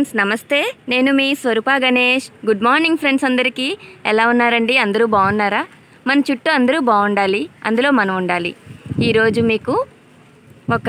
friends నమస్తే నేను మీ Swaroopa Ganesh good morning friends అందరికీ ఎలా ఉన్నారండి అందరూ బాగున్నారా మన చుట్టూ అందరూ బాగుండాలి అందులో మనం ఉండాలి ఈరోజు మీకు ఒక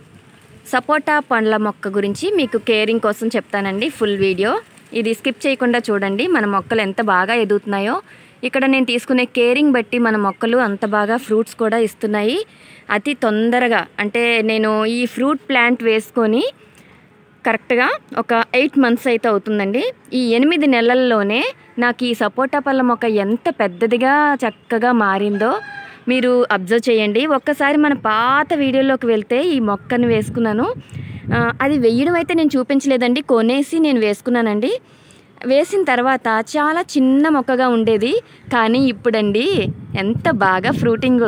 సపోటా పండ్ల మొక్క గురించి మీకు కేరింగ్ కోసం చెప్తానండి ఫుల్ వీడియో ఇది స్కిప్ చేయకుండా చూడండి మన మొక్కలు ఎంత బాగా ఎదుగుతున్నాయో ఇక్కడ నేను తీసుకునే కేరింగ్ బట్టి మన మొక్కలు అంత బాగా ఫ్రూట్స్ కూడా ఇస్తున్నాయి అతి తొందరగా అంటే నేను ఈ ఫ్రూట్ ప్లాంట్ వేసుకొని కరెక్ట్గా ఒక ఎయిట్ మంత్స్ అయితే అవుతుందండి ఈ ఎనిమిది నెలల్లోనే నాకు ఈ సపోటా పళ్ళ మొక్క ఎంత పెద్దదిగా చక్కగా మారిందో మీరు అబ్జర్వ్ చేయండి ఒక్కసారి మన పాత వీడియోలోకి వెళ్తే ఈ మొక్కను వేసుకున్నాను ఆ, అది వెయ్యడం అయితే నేను చూపించలేదండి కొనేసి నేను వేసుకున్నానండి వేసిన తర్వాత చాలా చిన్న మొక్కగా ఉండేది కానీ ఇప్పుడండి ఎంత బాగా ఫ్రూటింగ్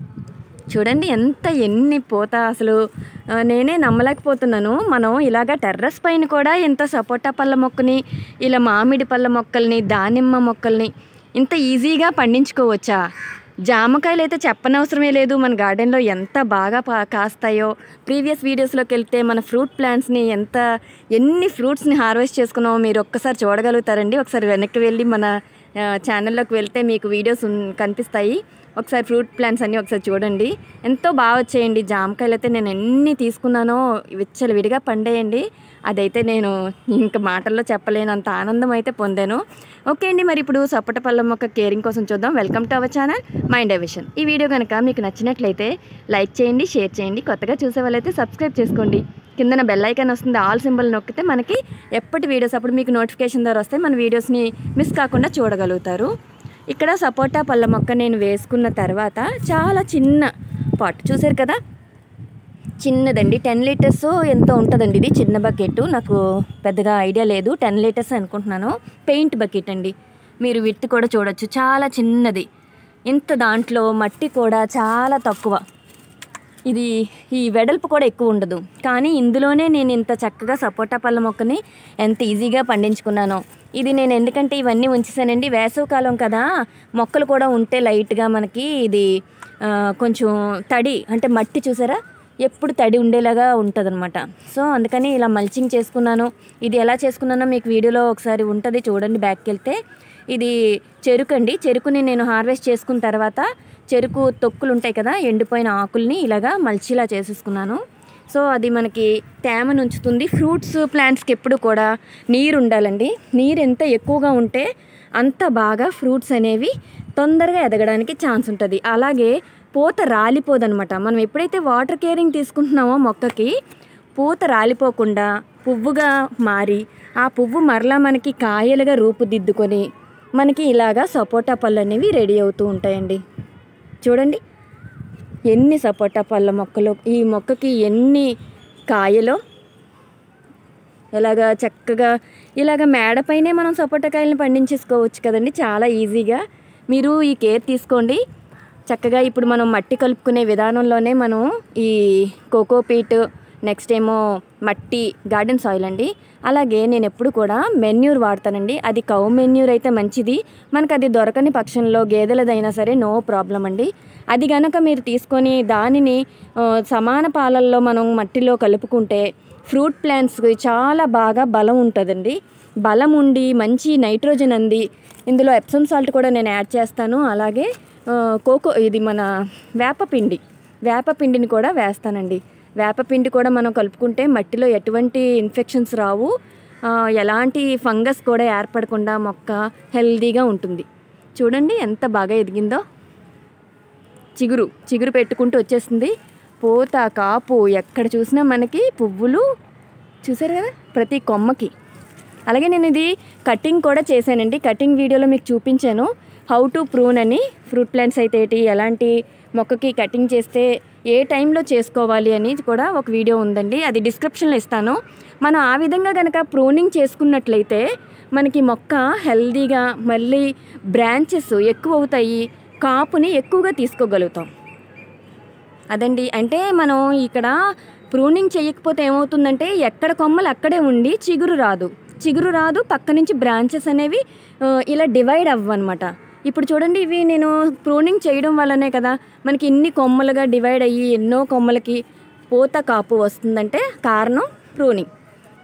చూడండి ఎంత ఎన్ని పోతా అసలు ఆ, నేనే నమ్మలేకపోతున్నాను మనం ఇలాగ టెర్రస్ పైన కూడా ఇంత సపోటా పళ్ళ మొక్కని ఇలా మామిడి పళ్ళ మొక్కల్ని దానిమ్మ మొక్కల్ని ఇంత ఈజీగా పండించుకోవచ్చా జామకాయలు అయితే చెప్పనవసరమే లేదు మన గార్డెన్లో ఎంత బాగా పా- కాస్తాయో ప్రీవియస్ వీడియోస్లోకి వెళ్తే మన ఫ్రూట్ ప్లాంట్స్ని ఎంత ఎన్ని ఫ్రూట్స్ని హార్వెస్ట్ చేసుకున్నామో మీరు ఒక్కసారి చూడగలుగుతారండి ఒకసారి వెనక్కి వెళ్ళి మన ఆ, ఛానల్లోకి వెళ్తే మీకు వీడియోస్ ఉన్- కనిపిస్తాయి ఒకసారి ఫ్రూట్ ప్లాంట్స్ అన్నీ ఒకసారి చూడండి ఎంతో బాగా వచ్చేయండి జామకాయలు అయితే నేను ఎన్ని తీసుకున్నానో విచ్చలు విడిగా పండేయండి అదైతే నేను ఇంక మాటల్లో చెప్పలేనంత ఆనందం అయితే పొందాను ఓకే అండి మరి ఇప్పుడు సపోటా పళ్ళ మొక్క కేరింగ్ కోసం చూద్దాం welcome to our channel mind ఎవిషన్ ఈ వీడియో కనుక మీకు నచ్చినట్లయితే లైక్ చేయండి షేర్ చేయండి కొత్తగా చూసే వాళ్ళైతే సబ్స్క్రైబ్ చేసుకోండి కిందన బెల్ ఐకాన్ వస్తుంది ఆల్ సింబల్ నొక్కితే మనకి ఎప్పటి వీడియోస్ అప్పుడు మీకు నోటిఫికేషన్ ద్వారా వస్తే మన వీడియోస్ని మిస్ కాకుండా చూడగలుగుతారు ఇక్కడ సపోటా పళ్ళ మొక్క నేను వేసుకున్న తర్వాత చాలా చిన్న పాట్ చూసారు కదా చిన్నదండి టెన్ లీటర్స్ ఎంతో ఉంటుందండి ఇది చిన్న బకెట్ నాకు పెద్దగా ఐడియా లేదు టెన్ లీటర్స్ అనుకుంటున్నాను పెయింట్ బకెట్ అండి మీరు విత్ కూడా చూడొచ్చు చాలా చిన్నది ఇంత దాంట్లో మట్టి కూడా చాలా తక్కువ ఇది ఈ వెడల్పు కూడా ఎక్కువ ఉండదు కానీ ఇందులోనే నేను ఇంత చక్కగా సపోటా పళ్ళ మొక్కని ఎంత ఈజీగా పండించుకున్నానో ఇది నేను ఎందుకంటే ఇవన్నీ ఉంచేసానండి వేసవికాలం కదా మొక్కలు కూడా ఉంటే లైట్గా మనకి ఇది ఆ, కొంచెం తడి అంటే మట్టి చూసారా ఎప్పుడు తడి ఉండేలాగా ఉంటుందన్నమాట సో అందుకని ఇలా మల్చింగ్ చేసుకున్నాను ఇది ఎలా చేసుకున్నానో మీకు వీడియోలో ఒకసారి ఉంటుంది చూడండి బ్యాక్కి వెళ్తే ఇది చెరుకు అండి చెరుకుని నేను హార్వెస్ట్ చేసుకున్న తర్వాత చెరుకు తొక్కులు ఉంటాయి కదా ఎండిపోయిన ఆకుల్ని ఇలాగా మల్చిలా చేసేసుకున్నాను సో అది మనకి తేమను ఉంచుతుంది ఫ్రూట్స్ ప్లాంట్స్కి ఎప్పుడు కూడా నీరు ఉండాలండి నీరు ఎంత ఎక్కువగా ఉంటే అంత బాగా ఫ్రూట్స్ అనేవి తొందరగా ఎదగడానికి ఛాన్స్ ఉంటుంది అలాగే పూత రాలిపోదనమాట మనం ఎప్పుడైతే వాటర్ కేరింగ్ తీసుకుంటున్నామో మొక్కకి పూత రాలిపోకుండా పువ్వుగా మారి ఆ పువ్వు మరలా మనకి కాయలుగా రూపుదిద్దుకొని మనకి ఇలాగా సపోటా పళ్ళు అనేవి రెడీ అవుతూ ఉంటాయండి చూడండి ఎన్ని సపోటా పళ్ళ మొక్కలు ఈ మొక్కకి ఎన్ని కాయలో ఇలాగా చక్కగా ఇలాగ మేడపైనే మనం సపోటా కాయలను పండించేసుకోవచ్చు కదండి చాలా ఈజీగా మీరు ఈ కేర్ తీసుకోండి చక్కగా ఇప్పుడు మనం మట్టి కలుపుకునే విధానంలోనే మనం ఈ కోకోపీట్ నెక్స్ట్ ఏమో మట్టి గార్డెన్ సాయిల్ అండి అలాగే నేను ఎప్పుడు కూడా మెన్యూర్ వాడతానండి అది కౌ మెన్యూర్ అయితే మంచిది మనకు అది దొరకని పక్షంలో గేదెలదైనా సరే నో ప్రాబ్లం అండి అది గనక మీరు తీసుకొని దానిని ఆ, సమాన పాలల్లో మనం మట్టిలో కలుపుకుంటే ఫ్రూట్ ప్లాంట్స్కి చాలా బాగా బలం ఉంటుందండి బలం ఉండి మంచి నైట్రోజన్ అంది ఇందులో ఎప్సమ్ సాల్ట్ కూడా నేను యాడ్ చేస్తాను అలాగే ఆ, కోకో ఇది మన వేపపిండి వేపపిండిని కూడా వేస్తానండి వేపపిండి కూడా మనం కలుపుకుంటే మట్టిలో ఎటువంటి ఇన్ఫెక్షన్స్ రావు ఆ, ఎలాంటి ఫంగస్ కూడా ఏర్పడకుండా మొక్క హెల్దీగా ఉంటుంది చూడండి ఎంత బాగా ఎదిగిందో చిగురు చిగురు పెట్టుకుంటూ వచ్చేస్తుంది పూత కాపు ఎక్కడ చూసినా మనకి పువ్వులు చూసారు కదా ప్రతి కొమ్మకి అలాగే నేను ఇది కటింగ్ కూడా చేశానండి కటింగ్ వీడియోలో మీకు చూపించాను హౌ టు ప్రూన్ అని ఫ్రూట్ ప్లాంట్స్ అయితే ఏంటి ఎలాంటి మొక్కకి కటింగ్ చేస్తే ఏ టైంలో చేసుకోవాలి అని కూడా ఒక వీడియో ఉందండి అది డిస్క్రిప్షన్లో ఇస్తాను మనం ఆ విధంగా కనుక ప్రూనింగ్ చేసుకున్నట్లయితే మనకి మొక్క హెల్దీగా మళ్ళీ బ్రాంచెస్ ఎక్కువ అవుతాయి కాపుని ఎక్కువగా తీసుకోగలుగుతాం అదండి అంటే మనం ఇక్కడ ప్రూనింగ్ చేయకపోతే ఏమవుతుందంటే ఎక్కడ కొమ్మలు అక్కడే ఉండి చిగురు రాదు చిగురు రాదు పక్క నుంచి బ్రాంచెస్ అనేవి ఆ, ఇలా డివైడ్ అవ్వనమాట ఇప్పుడు చూడండి ఇవి నేను ప్రూనింగ్ చేయడం వల్లనే కదా మనకి ఇన్ని కొమ్మలుగా డివైడ్ అయ్యి ఎన్నో కొమ్మలకి పూత కాపు వస్తుందంటే కారణం ప్రూనింగ్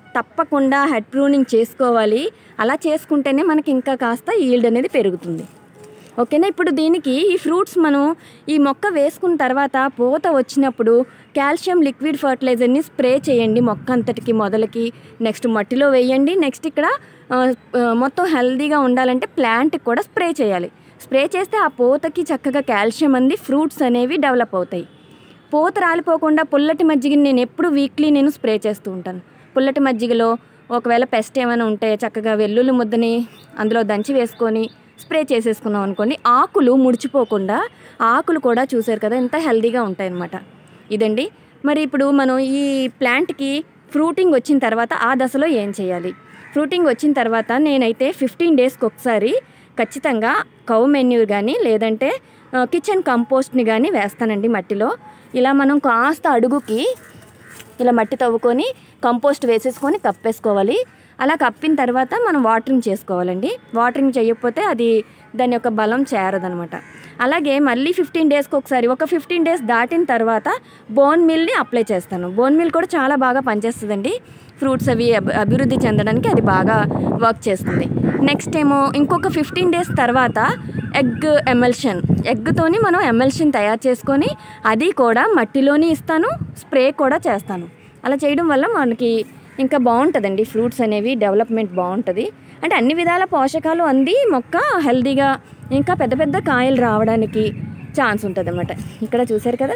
తప్పకుండా హెడ్ ప్రూనింగ్ చేసుకోవాలి అలా చేసుకుంటేనే మనకి ఇంకా కాస్త ఈల్డ్ అనేది పెరుగుతుంది ఓకేనా ఇప్పుడు దీనికి ఈ ఫ్రూట్స్ మనం ఈ మొక్క వేసుకున్న తర్వాత పూత వచ్చినప్పుడు కాల్షియం లిక్విడ్ ఫర్టిలైజర్ని స్ప్రే చేయండి మొక్క అంతటికి మొదలకి నెక్స్ట్ మట్టిలో వేయండి నెక్స్ట్ ఇక్కడ ఆ, ఆ, మొత్తం హెల్దీగా ఉండాలంటే ప్లాంట్కి కూడా స్ప్రే చేయాలి స్ప్రే చేస్తే ఆ పూతకి చక్కగా కాల్షియం అంది ఫ్రూట్స్ అనేవి డెవలప్ అవుతాయి పూత రాలిపోకుండా పుల్లటి మజ్జిగని నేను ఎప్పుడు వీక్లీ నేను స్ప్రే చేస్తూ ఉంటాను పుల్లటి మజ్జిగలో ఒకవేళ పెస్ట్ ఏమైనా ఉంటే చక్కగా వెల్లుల్లి ముద్దని అందులో దంచి వేసుకొని స్ప్రే చేసేసుకున్నాం అనుకోండి ఆకులు ముడిచిపోకుండా ఆకులు కూడా చూసారు కదా ఎంత హెల్దీగా ఉంటాయి అన్నమాట ఇదండి మరి ఇప్పుడు మనం ఈ ప్లాంట్కి ఫ్రూటింగ్ వచ్చిన తర్వాత ఆ దశలో ఏం చేయాలి ఫ్రూటింగ్ వచ్చిన తర్వాత నేనైతే ఫిఫ్టీన్ డేస్కి ఒకసారి ఖచ్చితంగా కౌ మెన్యూర్ కానీ లేదంటే ఆ, కిచెన్ కంపోస్ట్ని కానీ వేస్తానండి మట్టిలో ఇలా మనం కాస్త అడుగుకి ఇలా మట్టి తవ్వుకొని కంపోస్ట్ వేసేసుకొని కప్పేసుకోవాలి అలా కప్పిన తర్వాత మనం వాటరింగ్ చేసుకోవాలండి వాటరింగ్ చేయకపోతే అది దాని యొక్క బలం చేరదనమాట అలాగే మళ్ళీ ఫిఫ్టీన్ డేస్కి ఒకసారి ఒక ఫిఫ్టీన్ డేస్ దాటిన తర్వాత బోన్ మిల్ని అప్లై చేస్తాను బోన్ మిల్ కూడా చాలా బాగా పనిచేస్తుందండి ఫ్రూట్స్ అవి అబ్- అభివృద్ధి చెందడానికి అది బాగా వర్క్ చేస్తుంది నెక్స్ట్ ఏమో ఇంకొక ఫిఫ్టీన్ డేస్ తర్వాత ఎగ్ ఎమల్షన్ ఎగ్తోని మనం ఎమల్షన్ తయారు చేసుకొని అది కూడా మట్టిలోని ఇస్తాను స్ప్రే కూడా చేస్తాను అలా చేయడం వల్ల మనకి ఇంకా బాగుంటుందండి ఫ్రూట్స్ అనేవి డెవలప్మెంట్ బాగుంటుంది అంటే అన్ని విధాల పోషకాలు అంది మొక్క హెల్దీగా ఇంకా పెద్ద పెద్ద కాయలు రావడానికి ఛాన్స్ ఉంటుంది అన్నమాట ఇక్కడ చూసారు కదా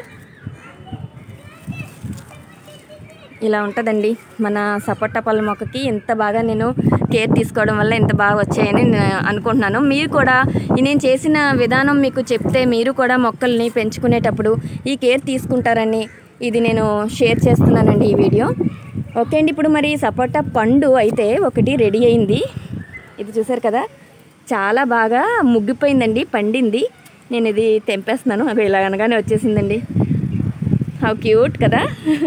ఇలా ఉంటుందండి మన సపోటా పళ్ళ మొక్కకి ఎంత బాగా నేను కేర్ తీసుకోవడం వల్ల ఎంత బాగా వచ్చాయని నేను అనుకుంటున్నాను మీరు కూడా ఈ నేను చేసిన విధానం మీకు చెప్తే మీరు కూడా మొక్కల్ని పెంచుకునేటప్పుడు ఈ కేర్ తీసుకుంటారని ఇది నేను షేర్ చేస్తున్నానండి ఈ వీడియో ఓకే అండి ఇప్పుడు మరి సపోటా పండు అయితే ఒకటి రెడీ అయింది ఇది చూసారు కదా చాలా బాగా ముగ్గిపోయిందండి పండింది నేను ఇది తెంపేస్తున్నాను అవి ఇలా అనగానే వచ్చేసిందండి హౌ క్యూట్ కదా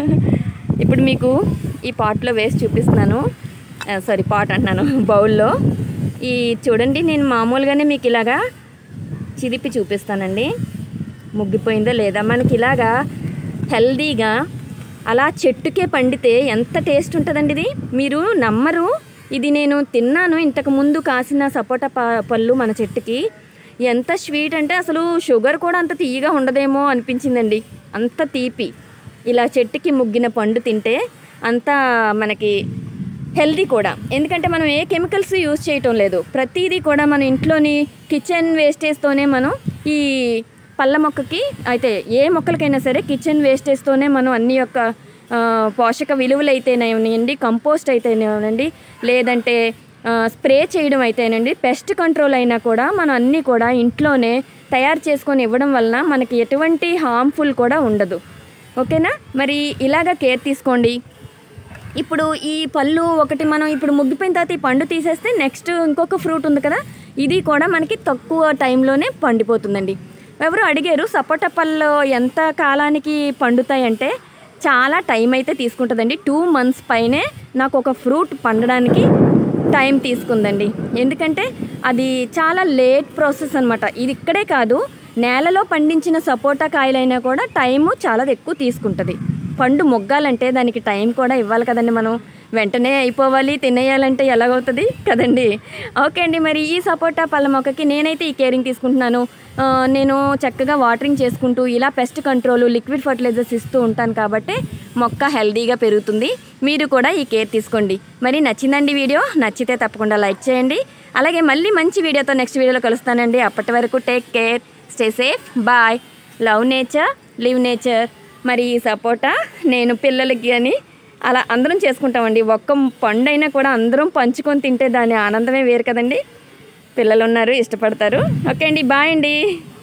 ఇప్పుడు మీకు ఈ పాట్లో వేసి చూపిస్తున్నాను సారీ పాట్ అంటున్నాను బౌల్లో ఈ చూడండి నేను మామూలుగానే మీకు ఇలాగా చిదిపి చూపిస్తానండి ముగ్గిపోయిందో లేదా మనకి ఇలాగా హెల్దీగా అలా చెట్టుకే పండితే ఎంత టేస్ట్ ఉంటుందండి ఇది మీరు నమ్మరు ఇది నేను తిన్నాను ఇంతకు ముందు కాసిన సపోటా ప- పళ్ళు మన చెట్టుకి ఎంత స్వీట్ అంటే అసలు షుగర్ కూడా అంత తీయగా ఉండదేమో అనిపించిందండి అంత తీపి ఇలా చెట్టుకి ముగ్గిన పండు తింటే అంత మనకి హెల్దీ కూడా ఎందుకంటే మనం ఏ కెమికల్స్ యూజ్ చేయటం లేదు ప్రతిదీ కూడా మన ఇంట్లోని కిచెన్ వేస్టేజ్తోనే మనం ఈ పళ్ళ మొక్కకి అయితే ఏ మొక్కలకైనా సరే కిచెన్ వేస్టేజ్తోనే మనం అన్ని యొక్క ఆ, పోషక విలువలు అయితేనేనండి కంపోస్ట్ అయితేనేనండి లేదంటే ఆ, స్ప్రే చేయడం అయితేనండి పెస్ట్ కంట్రోల్ అయినా కూడా మనం అన్నీ కూడా ఇంట్లోనే తయారు చేసుకొని ఇవ్వడం వలన మనకి ఎటువంటి హార్మ్ఫుల్ కూడా ఉండదు ఓకేనా మరి ఇలాగ కేర్ తీసుకోండి ఇప్పుడు ఈ పళ్ళు ఒకటి మనం ఇప్పుడు ముగ్గిపోయిన తర్వాత ఈ పండు తీసేస్తే నెక్స్ట్ ఇంకొక ఫ్రూట్ ఉంది కదా ఇది కూడా మనకి తక్కువ టైంలోనే పండిపోతుందండి ఎవరు అడిగారు సపోటా పళ్ళు ఎంత కాలానికి పండుతాయంటే చాలా టైం అయితే తీసుకుంటుందండి టూ మంత్స్ పైనే నాకు ఒక ఫ్రూట్ పండడానికి టైం తీసుకుందండి ఎందుకంటే అది చాలా లేట్ ప్రాసెస్ అనమాట ఇది ఇక్కడే కాదు నేలలో పండించిన సపోటా కాయలైనా కూడా టైము చాలా ఎక్కువ తీసుకుంటుంది పండు మొగ్గాలంటే దానికి టైం కూడా ఇవ్వాలి కదండి మనం వెంటనే అయిపోవాలి తినేయాలంటే ఎలాగవుతుంది కదండి ఓకే అండి మరి ఈ సపోటా పళ్ళ మొక్కకి నేనైతే ఈ కేరింగ్ తీసుకుంటున్నాను ఆ, నేను చక్కగా వాటరింగ్ చేసుకుంటూ ఇలా పెస్ట్ కంట్రోల్ లిక్విడ్ ఫర్టిలైజర్స్ ఇస్తూ ఉంటాను కాబట్టి మొక్క హెల్దీగా పెరుగుతుంది మీరు కూడా ఈ కేర్ తీసుకోండి మరి నచ్చిందండి వీడియో నచ్చితే తప్పకుండా లైక్ చేయండి అలాగే మళ్ళీ మంచి వీడియోతో నెక్స్ట్ వీడియోలో కలుస్తానండి అప్పటి వరకు take care stay safe bye love nature live nature మరి ఈ సపోటా నేను పిల్లలకి అని అలా అందరం చేసుకుంటామండి ఒక్క పండు అయినా కూడా అందరం పంచుకొని తింటే దాని ఆనందమే వేరు కదండి పిల్లలు ఉన్నారు ఇష్టపడతారు ఓకే అండి బాయ్ అండి